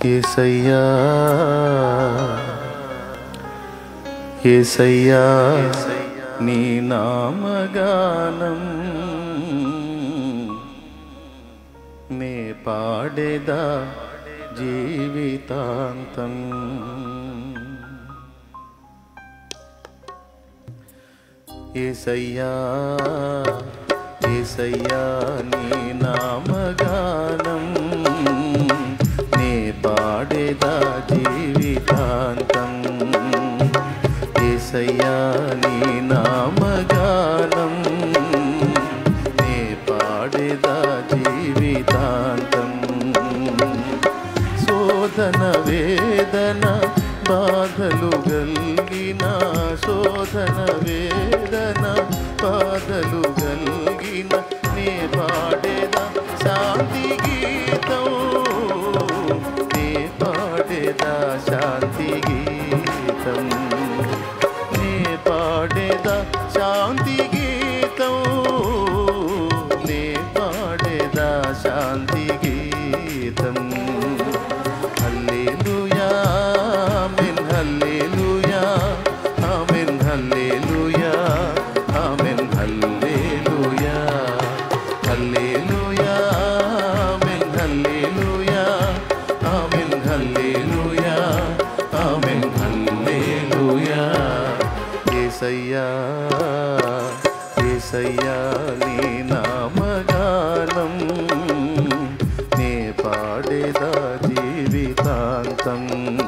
ఏసయ్యా ఏసయ్యా నీ నామగానం నే పాడేదా జీవితాంతం ఏసయ్యా ఏసయ్యా నీ నామగానం నే పాడేదా జీవితాంతం ఏసయ్యా నీ నామగానం నే పాడేదా జీవితాంతం శోధన వేదన బాధలు గల్గిన శోధన వేదన బాధలు గల్గిన నే పాడేదా శాంతి గీతం నే పాడేదా శాంతి గీతం నే పాడేదా శాంతి గీతం నే పాడేదా శాంతి గీతం హల్లెలూయా ఆమేన్ హల్లెలూయా ఆమేన్ హల్లెలూయా ఆమేన్ హల్లెలూయా హల్లెలూయా ఆమేన్ హల్లెలూయా ఆమేన్ హల్లెలూయా ఆమేన్ హల్లెలూయా యేసయ్యా యేసయ్యా నీ నామగానం నే పాడేదా జీవితాంతం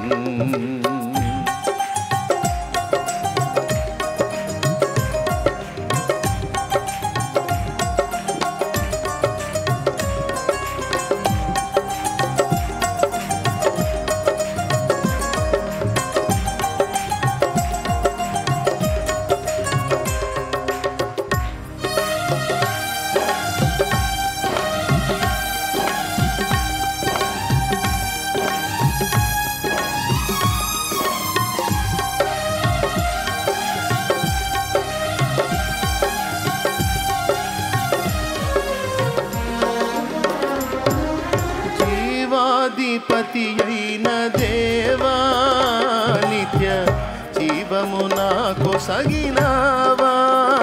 జీవాధిపతి అయిన దేవా నిత్య జీవము నాకు సగినావా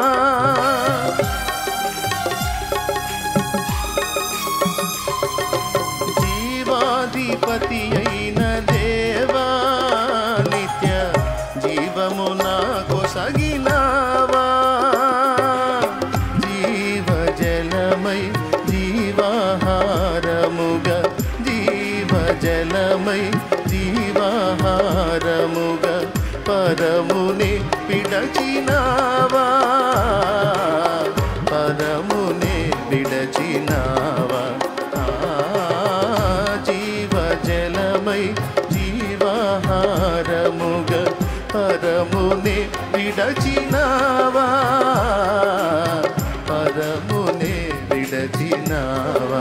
జీవాధిపతి అయిన దేవా నిత్య జీవము నాకు సగినావా జీవజలమై జీవాహారముగా జీవజలమై జీవాహారముగా పరముని విడచినావా పరముని విడచినావా ఆ, జీవజలమై జీవాహారముగా పరముని విడచినావా పరముని విడచినావా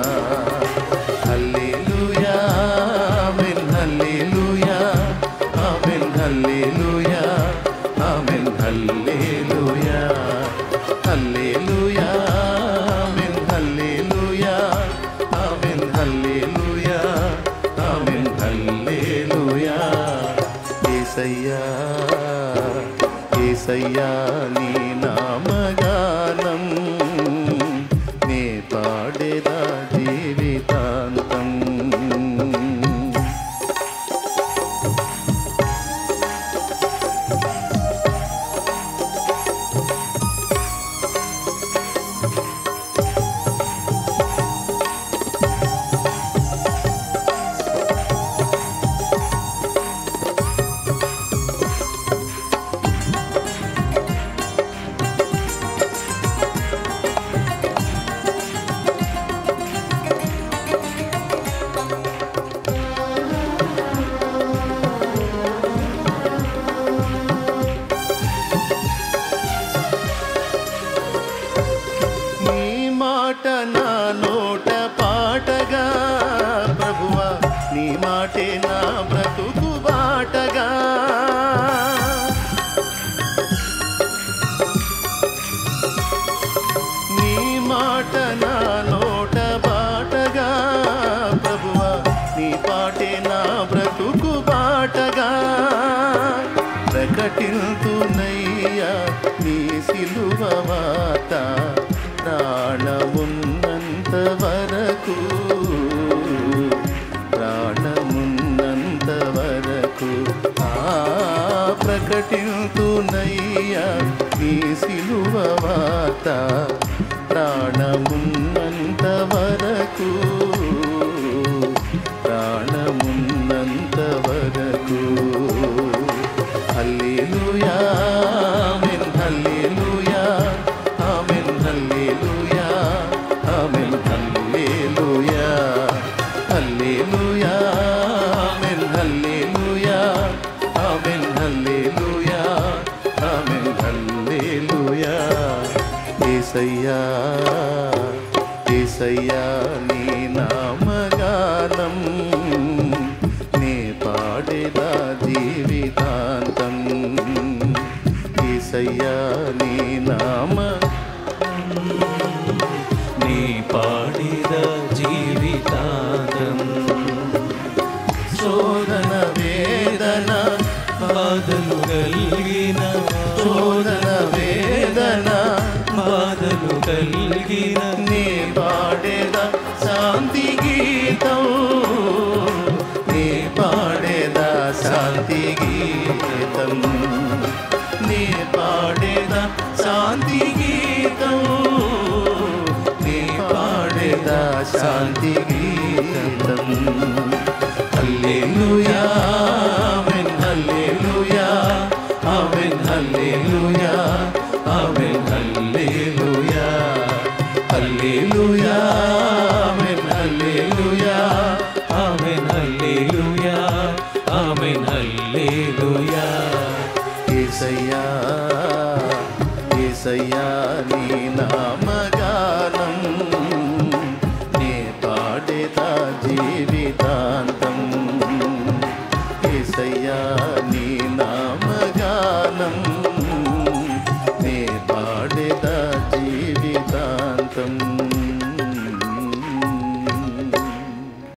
హల్లెలూయా ఆమేన్ హల్లెలూయా ఆమేన్ హల్లెలూయా ఆమేన్ హల్లెలూయా హల్లెలూయా ఆమేన్ హల్లెలూయా ఆమేన్ హల్లెలూయా ఆమేన్ హల్లెలూయా యేసయ్యా యేసయ్యా నీ నామగానం నే పాడేదా జీవితాంతం నీ మాట నా నోట పాటగా ప్రభువా నీ మాటే నా బ్రతుకు బాటగా నీ మాట నా నోట బాటగా ప్రభువా నీ పాటే ప్రాణమున్నంత వరకు ఆ ప్రకటింతునయ్యా నీ సిలువ వార్త ప్రాణమున్నంత వరకు ప్రాణమున్నంత వరకు హల్లెలూయా ఆమేన్ హల్లెలూయా ఆమేన్ హల్లెలూయా ఆమేన్ హల్లెలూయా హల్లెలూయా ఆమేన్ హల్లెలూయా ఆమేన్ హల్లెలూయా ఆమేన్ హల్లెలూయా యేసయ్యా యేసయ్యా నీ నామగానం నే పాడేదా జీవితాంతం యేసయ్యా నీ నామ నీ పాడిద జీవితాంతం శోధన వేదన బాధలు కలిగిన శోధన వేదన బాధలు కలిగిన నీ పాడేద శాంతి గీతం నీ పాడేద శాంతి గీతం నీ పాడేద శాంతి గీతం నీ పాడేద శాంతి గీతం హల్లెలూయా ఆమేన్ హల్లెలూయా ఆమేన్ హల్లెలూయా ఆమేన్ హల్లెలూయా హల్లెలూయా ఆమేన్ హల్లెలూయా ఆమెన్ హల్లెలూయా ఆమెన్ హల్లెలూయా యేసయ్యా యేసయ్యా నీ నామగానం నే పాడేదా జీవితాంతం